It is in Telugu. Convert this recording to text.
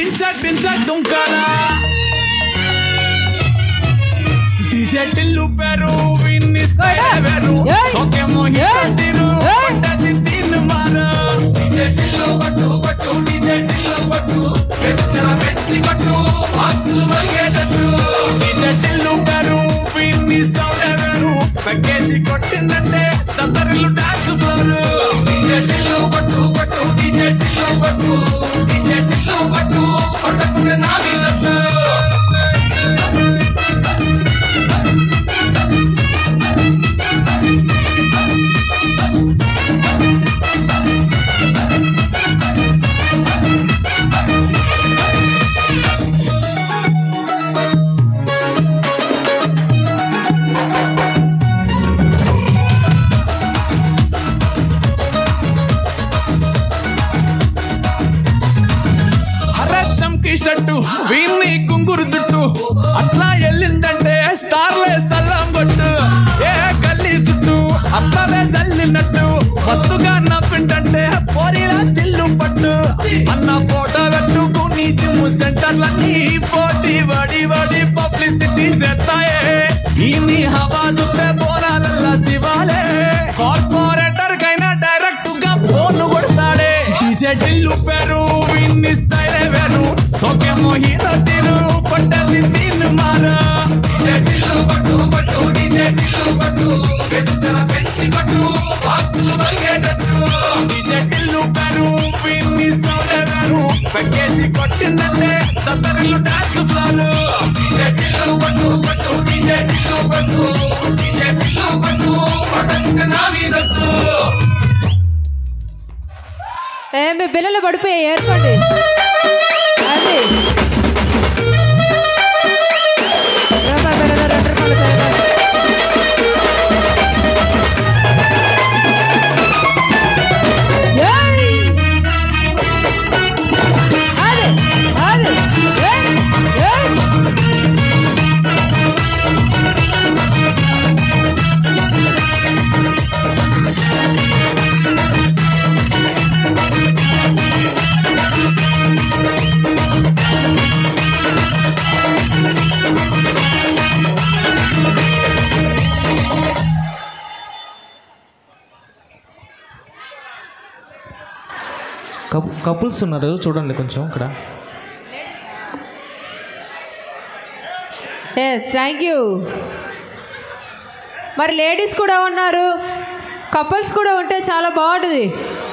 డించక్ డించక్ దుంకాలా డీజే టిల్లు పెరు విన్ని వేరు ఏయ్! సోకేమో ఏయ్! హిట్టిరు ఏయ్! పడ్డది తిన్ను మారు డీజే టిల్లు కొట్టు కొట్టు డీజే టిల్లు కొట్టు వెచ్చల పెంచి కొట్టు బాక్సులు మలిగేటట్టు డీజే టిల్లు పెరు విన్ని సౌండ్ వేరు పెగ్గేసి కొట్టిందంటే తత్తరిల్లు డాన్స్ ఫ్లోర్ డీజే టిల్లు కొట్టు కొట్టు డీజే టిల్లు కొట్టు డీజే టిల్లు కొట్టు కొట్టకుండా నా మీద అరే చంకి షట్టు వీన్ని కుంగురు జుట్టు అట్లా ఎల్లిందంటే స్టార్లే సల్లం కొట్టు ఏ గల్లీ చుట్టూ అట్లనే జల్లినట్టు మస్తుగా నవ్విందంటే పోరిలా తిల్లు పట్టు అన్న ఫోటో పెట్టుకుని జిమ్ సెంటర్లన్నీ పోటీ వడి వడి పబ్లిసిటీ చేస్తాయే ఈ నీ హవా చూస్తే పోరాలల్లా శివాలే కార్పొరేటర్ కైనా డైరెక్ట్ గా ఫోన్ కొడతాడే డీజే టిల్లు పేరు విన్ని స్టైలే వేరు సోకేమో హీరో తీరు పడ్డది తిన్ను మారు డీజే టిల్లు కొట్టు కొట్టు డీజే టిల్లు కొట్టు వెచ్చల పెంచి కొట్టు బాక్సులు మలిగేటట్టు డీజే టిల్లు పేరు విన్ని సౌండ్ వేరు పెగ్గేసి కొట్టిందంటే తత్తరిల్లు డాన్స్ ఫ్లోర్ డీజే టిల్లు కొట్టు కొట్టు డీజే టిల్లు కొట్టు డీజే టిల్లు కొట్టు కొట్టకుండా నా మీదట్టు ఏ మీ పిల్లలు పడిపోయి ఏరుకోండి అది రూపాయి పిల్లలు రెండు రూపాయలు పిల్లలు ఏయ్! అది అది ఏయ్! ఏయ్! కప్ కపుల్స్ ఉన్నారు చూడండి కొంచెం ఇక్కడ ఎస్ థ్యాంక్ యూ మరి లేడీస్ కూడా ఉన్నారు కపుల్స్ కూడా ఉంటే చాలా బాగుంటుంది